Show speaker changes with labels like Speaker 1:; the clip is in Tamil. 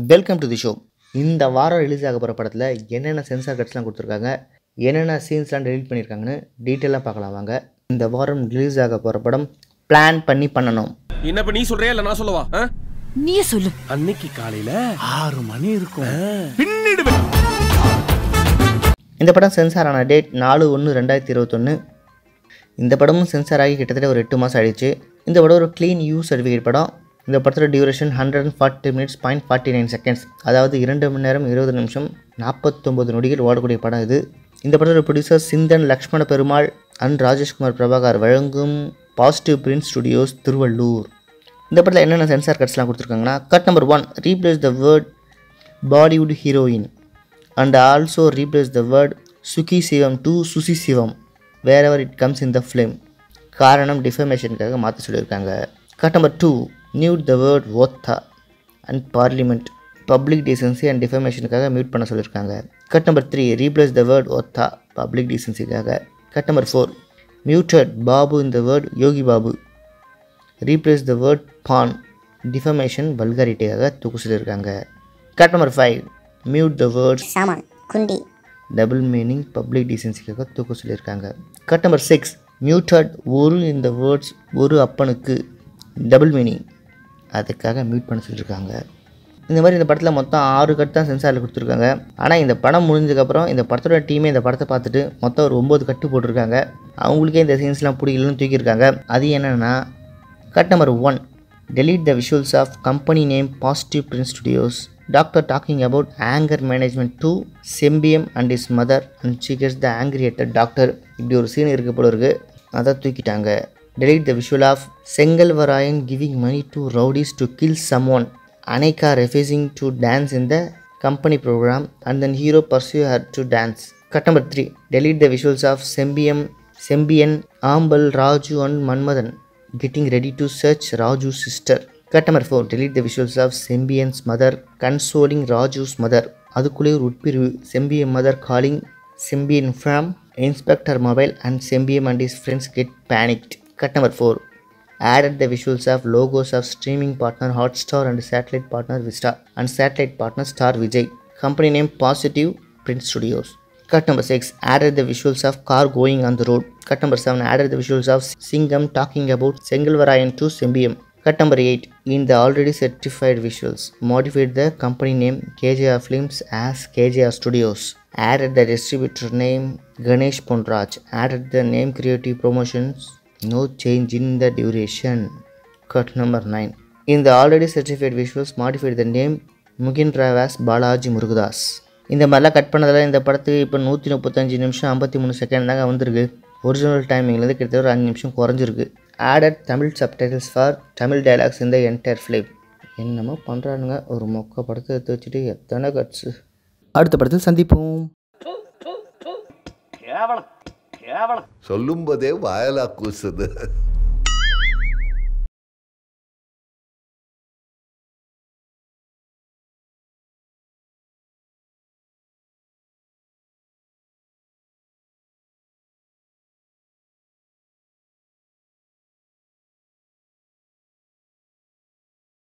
Speaker 1: வெல்கம் டு தி ஷோ இந்த வாரம் ரிலீஸ் ஆக போகிற படத்தில் என்னென்ன சென்சார் கட்ஸ்லாம் கொடுத்துருக்காங்க என்னென்ன சீன்ஸ்லாம் டெலிட் பண்ணியிருக்காங்கன்னு டீட்டெயிலாக பார்க்கலாம் வாங்க இந்த வாரம் ரிலீஸ் ஆக போகிற படம் பிளான் பண்ணி பண்ணணும்
Speaker 2: என்ன இப்ப நீ சொல்றியா இல்ல நான் சொல்லவா ஆ?
Speaker 3: நீயே சொல்லு
Speaker 2: அன்னைக்கு காலையில
Speaker 4: ஆறு மணி இருக்கும்
Speaker 2: பின்னிடுவேன்
Speaker 1: இந்த படம் சென்சார் ஆன டேட் நாலு ஒன்று ரெண்டாயிரத்தி இருபத்தொன்று இந்த படமும் சென்சார் ஆகி கிட்டத்தட்ட ஒரு எட்டு மாதம் ஆயிடுச்சு இந்த படம் ஒரு க்ளீன் யூ சர்டிஃபிகேட் படம் இந்த படத்தோட duration hundred and forty minutes point forty nine seconds அதாவது இரண்டு மணி நேரம் இருபது நிமிஷம் நாற்பத்தொம்பது நொடிகள் ஓடக்கூடிய படம் இது இந்த படத்தோட ப்ரொடியூசர் சிந்தன் லக்ஷ்மண பெருமாள் அண்ட் ராஜேஷ்குமார் பிரபாகர் வழங்கும் பாசிட்டிவ் பிரிண்ட் ஸ்டுடியோஸ் திருவள்ளூர் இந்த படத்தில் என்னென்ன சென்சார் கட்ஸ்லாம் கொடுத்துருக்காங்கன்னா cut number one replace the word Bollywood heroine and also replace the word Sugi Sivam to Suchi Sivam wherever it comes in the film காரணம் டிஃபர்மேஷனுக்காக மாற்ற சொல்லியிருக்காங்க cut number two mute the word ஓத்தா and parliament public decency and டிஃபர்மேஷனுக்காக மியூட் பண்ண சொல்லியிருக்காங்க cut number three replace the word ஒத்தா பப்ளிக் டீசன்சிக்காக cut number four muted Babu இந்த word Yogi Babu replace the word porn defamation வல்காரிட்டியாக தூக்கு சொல்லியிருக்காங்க cut number five mute the words
Speaker 5: சாமான் குண்டி
Speaker 1: டபுள் மீனிங் பப்ளிக் டீசன்சிக்காக தூக்க சொல்லியிருக்காங்க கட் நம்பர் சிக்ஸ் மியூட்டட் ஒரு இந்த வேர்ட்ஸ் ஒரு அப்பனுக்கு டபுள் மீனிங் அதுக்காக மியூட் பண்ண சொல்லியிருக்காங்க இந்த மாதிரி இந்த படத்தில் மொத்தம் ஆறு கட் தான் சென்சாரில் கொடுத்துருக்காங்க ஆனால் இந்த படம் முடிஞ்சதுக்கப்புறம் இந்த படத்தோட டீமே இந்த படத்தை பார்த்துட்டு மொத்தம் ஒரு ஒம்பது கட்டு போட்டிருக்காங்க அவங்களுக்கே இந்த சீன்ஸ்லாம் பிடிக்கலன்னு தூக்கியிருக்காங்க அது என்னென்னா cut number one delete the visuals of company name positive print studios doctor talking about anger management to Sembian and his mother and she gets the angry at the doctor இப்படி ஒரு சீன் இருக்க போல இருக்கு அதை தூக்கிட்டாங்க delete the visual of Chengalvarayan giving money to rowdies to kill someone அனைக்கா refusing to dance in the company program and then hero pursue her to dance cut number 3 delete the visuals of Sembiyam Sembiyan ஆம்பல் Raju and Manmadhan getting ready to search Raju's sister. Cut number 4. Delete the visuals of Sembian's mother consoling Raju's mother. அதுக்குள்ளே ஒரு உட்பிரிவு Sembian mother calling Sembian from inspector mobile and Sembian and his friends get panicked cut number four added the visuals of logos of streaming partner Hotstar and satellite partner Vista and satellite partner Star Vijay. Company name Positive Print Studios. Cut number 6 added the visuals of car going on the road. Cut number 7 added the visuals of Singam talking about Sengalvarayan to Sembium. Cut number 8 in the already certified visuals modified the company name KJR Films as KJR Studios. Added the distributor name Ganesh Ponraj. Added the name Creative Promotions. No change in the duration. Cut number 9. In the already certified visuals modified the name Mugin Ravas Balaji Murugadas. இந்த மாதிரிலாம் கட் பண்ணதில் இந்த படத்துக்கு இப்போ நூற்றி முப்பத்தஞ்சு நிமிஷம் ஐம்பத்தி மூணு செகண்ட் தாங்க வந்திருக்கு ஒரிஜினல் டைமிங்லேருந்து கிட்டத்தட்ட ஒரு அஞ்சு நிமிஷம் குறைஞ்சிருக்கு added Tamil subtitles for Tamil dialogues இந்த என்டையர் ஃபிலிம் என்னமோ பண்ணுறானுங்க ஒரு மொக்க படத்தை எடுத்து வச்சுட்டு எத்தனை கட்ஸு அடுத்த படத்தில் சந்திப்போம்
Speaker 4: சொல்லும்போதே வாயலா கூசுது